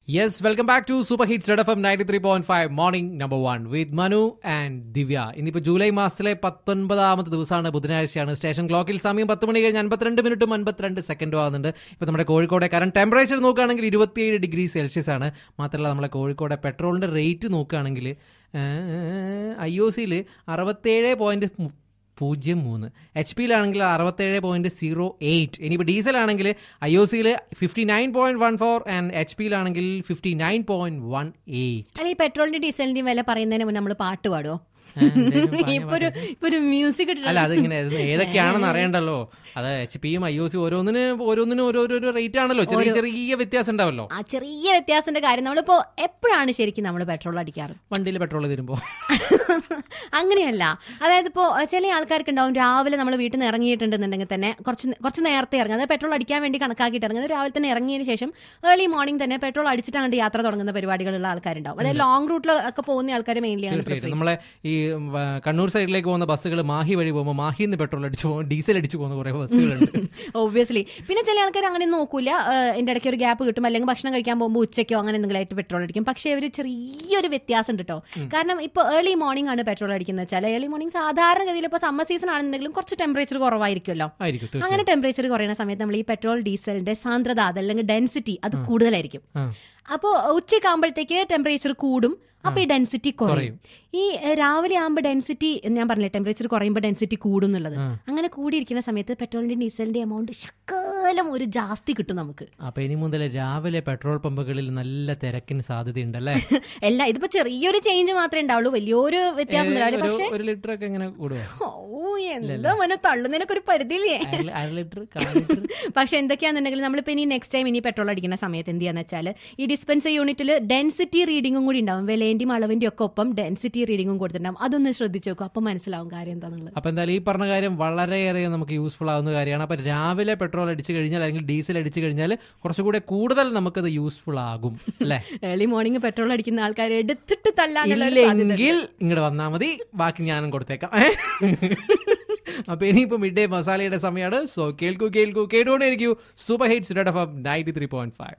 Yes welcome back to super hits red F M ninety three point five morning number one with Manu and Divya ഇന്നിപ്പോൾ July മാസത്തിലെ പത്തൊൻപതാമത്തെ ദിവസമാണ് ബുധനാഴ്ചയാണ് station ക്ലോക്കിൽ സമയം പത്ത് മണി കഴിഞ്ഞ് അൻപത്തിരണ്ട് മിനിറ്റും അൻപത്തിരണ്ട് സെക്കൻഡും ആകുന്നുണ്ട് ഇപ്പോൾ നമ്മുടെ കോഴിക്കോടെ കറണ്ട് ടെമ്പറേച്ചർ നോക്കുകയാണെങ്കിൽ ഇരുപത്തിയേഴ് ഡിഗ്രി സെൽഷ്യസ് ആണ് മാത്രമല്ല നമ്മളെ കോഴിക്കോടെ പെട്രോളിൻ്റെ റേറ്റ് നോക്കുകയാണെങ്കിൽ ഐ ഒ സിയിൽ അറുപത്തേഴ് പോയിന്റ് പൂജ്യം മൂന്ന് എച്ച് പിയിലാണെങ്കിൽ അറുപത്തേഴ് പോയിന്റ് സീറോ എയ്റ്റ് ഇനിയിപ്പോൾ ഡീസലാണെങ്കിൽ ഐ ഒ സിയിൽ fifty nine point one four and H പിയിലാണെങ്കിൽ fifty nine point one eight അല്ല ഈ പെട്രോളിന്റെ ഡീസലിന്റെയും വില പറയുന്നതിന് മുന്നേ നമ്മൾ പാട്ട് പാടുമോ ഇപ്പൊ ഒരു ഇപ്പൊ ഒരു മ്യൂസിക് അല്ല അതിങ്ങനെ ഇത് ഏതൊക്കെയാണെന്ന് അറിയണ്ടല്ലോ അത് എച്ച് പിയും ഐ ഒ സി ഓരോന്നിന് ഓരോന്നിനും ഓരോരോ റേറ്റ് ആണല്ലോ ചെറിയ ചെറിയ വ്യത്യാസം ഉണ്ടാവല്ലോ ആ ചെറിയ വ്യത്യാസത്തിന്റെ കാര്യം നമ്മളിപ്പോ എപ്പോഴാണ് ശരിക്കും നമ്മൾ പെട്രോൾ അടിക്കാറ് വണ്ടിയിൽ പെട്രോൾ തരുമ്പോൾ അങ്ങനെയല്ല അതായത് ഇപ്പോൾ ചില ആൾക്കാർക്ക് ഉണ്ടാവും രാവിലെ നമ്മൾ വീട്ടിൽ നിന്ന് ഇറങ്ങിയിട്ടുണ്ടെന്നുണ്ടെങ്കിൽ തന്നെ കുറച്ച് കുറച്ച് നേരത്തെ ഇറങ്ങുക അതായത് പെട്രോൾ അടിക്കാൻ വേണ്ടി കണക്കാക്കിയിട്ട് ഇറങ്ങുന്നത് രാവിലെ തന്നെ ഇറങ്ങിയതിന് ശേഷം ഏർലി മോർണിംഗ് തന്നെ പെട്രോൾ അടിച്ചിട്ട് അങ്ങോട്ട് യാത്ര തുടങ്ങുന്ന പരിപാടികളുള്ള ആൾക്കാരുണ്ടാവും അതായത് ലോങ് റൂട്ടിൽ ഒക്കെ പോകുന്ന ആൾക്കാർ മെയിൻലി ആണ് തീർച്ചയായിട്ടും നമ്മളെ ഈ വ- കണ്ണൂർ സൈഡിലേക്ക് പോകുന്ന ബസ്സുകൾ മാഹി വഴി പോകുമ്പോൾ മാഹിയിൽ നിന്ന് പെട്രോൾ അടിച്ചു പോകും ഡീസൽ അടിച്ചു പോകുന്ന കുറേ ബസ്സുകളുണ്ട് ഒബ്വിയസ്ലി പിന്നെ ചില ആൾക്കാർ അങ്ങനെ നോക്കൂല ഏഹ് എന്റെ ഇടയ്ക്ക് ഒരു ഗ്യാപ്പ് കിട്ടും അല്ലെങ്കിൽ ഭക്ഷണം കഴിക്കാൻ പോകുമ്പോൾ ഉച്ചയ്ക്കോ അങ്ങനെ എന്തെങ്കിലും ആയിട്ട് പെട്രോൾ അടിക്കും പക്ഷേ ഒരു ചെറിയൊരു വ്യത്യാസം ഉണ്ട് കേട്ടോ കാരണം ഇപ്പോൾ ഏർലി മോർണിംഗ് ആണ് പെട്രോൾ അടിക്കുന്നത് വെച്ചാൽ ഏർലി മോർണിംഗ് സാധാരണഗതിയിൽ ഇപ്പോൾ സമ്മർ സീസൺ ആണെന്നുണ്ടെങ്കിലും കുറച്ച് ടെമ്പറേച്ചർ കുറവായിരിക്കുമല്ലോ ആയിരിക്കും തീർച്ചയായും അങ്ങനെ ടെമ്പറേച്ചർ കുറയുന്ന സമയത്ത് നമ്മൾ ഈ പെട്രോൾ ഡീസലിന്റെ സാന്ദ്രത അതല്ലെങ്കിൽ ഡെൻസിറ്റി അത് കൂടുതലായിരിക്കും ആ. അപ്പോൾ ഉച്ചയ്ക്ക് ആകുമ്പോഴത്തേക്ക് ടെമ്പറേച്ചർ കൂടും അപ്പൊ ഈ ഡെൻസിറ്റി കുറയും ഈ എഹ്, രാവിലെ ആകുമ്പോൾ ഡെൻസിറ്റി ഞാൻ പറഞ്ഞില്ലേ ടെമ്പറേച്ചർ കുറയുമ്പോൾ ഡെൻസിറ്റി കൂടും എന്നുള്ളത് അങ്ങനെ കൂടിയിരിക്കുന്ന സമയത്ത് പെട്രോളിന്റെ ഡീസലിന്റെ എമൗണ്ട് ശകലം ഒരു ജാസ്തി കിട്ടും നമുക്ക് അപ്പൊ ഇനി മുതൽ രാവിലെ പെട്രോൾ പമ്പുകളിൽ നല്ല തിരക്കിന് സാധ്യതയുണ്ടല്ലേ എല്ലാ ഇതിപ്പോ ചെറിയൊരു ചേഞ്ച് മാത്രമേ ഉണ്ടാവുള്ളൂ വലിയൊരു വ്യത്യാസം ഉണ്ടാവില്ല ഒരു- പക്ഷെ ഒരു ലിറ്റർ ഒക്കെ എങ്ങനെ കൂടുക ഓ എന്താ മന തള്ളുന്നതിനൊക്കെ ഒരു പരിധിയില്ലേ അര- അര ലിറ്റർ കാൽ ലിറ്റർ പക്ഷെ എന്തൊക്കെയാണെന്നുണ്ടെങ്കിൽ നമ്മളിപ്പോൾ ഇനി നെക്സ്റ്റ് ടൈം ഇനി പെട്രോൾ അടിക്കുന്ന സമയത്ത് എന്ത് ചെയ്യാന്ന് വെച്ചാൽ ഈ ഡിസ്പെൻസർ യൂണിറ്റിൽ ഡെൻസിറ്റി റീഡിങ്ങും കൂടി ഉണ്ടാവും വിലേന്റെയും അളവിന്റെയും ഒക്കെ ഒപ്പം ഡെൻസിറ്റി റീഡിങ്ങും കൊടുത്തിട്ടുണ്ടാവും അതൊന്ന് ശ്രദ്ധിച്ചു നോക്കും അപ്പം മനസ്സിലാവും കാര്യം എന്താണെന്നുള്ളത് അപ്പൊ എന്തായാലും ഈ പറഞ്ഞ കാര്യം വളരെയേറെ നമുക്ക് യൂസ്ഫുൾ ആവുന്ന കാര്യമാണ് അപ്പൊ രാവിലെ പെട്രോൾ അടിച്ചു കഴിഞ്ഞാൽ അല്ലെങ്കിൽ ഡീസൽ അടിച്ചു കഴിഞ്ഞാൽ കുറച്ചുകൂടെ കൂടുതൽ നമുക്കത് യൂസ്ഫുൾ ആകും അല്ലേ ഏർലി മോർണിംഗ് പെട്രോൾ അടിക്കുന്ന ആൾക്കാർ എടുത്തിട്ട് തല്ലാനുള്ള ഒരു സാധ്യത ഉണ്ട്. ഇല്ലെങ്കിൽ ഇങ്ങോട്ട് വന്നാൽ മതി ബാക്കി ഞാനും കൊടുത്തേക്കാം ഏ? അപ്പൊ ഇനിയിപ്പോ മിഡ് ഡേ മസാലയുടെ സമയമാണ് സോ കേൾക്കൂ കേൾക്കൂ കേട്ടോണ്ടിരിക്കൂ super hits ninety three point five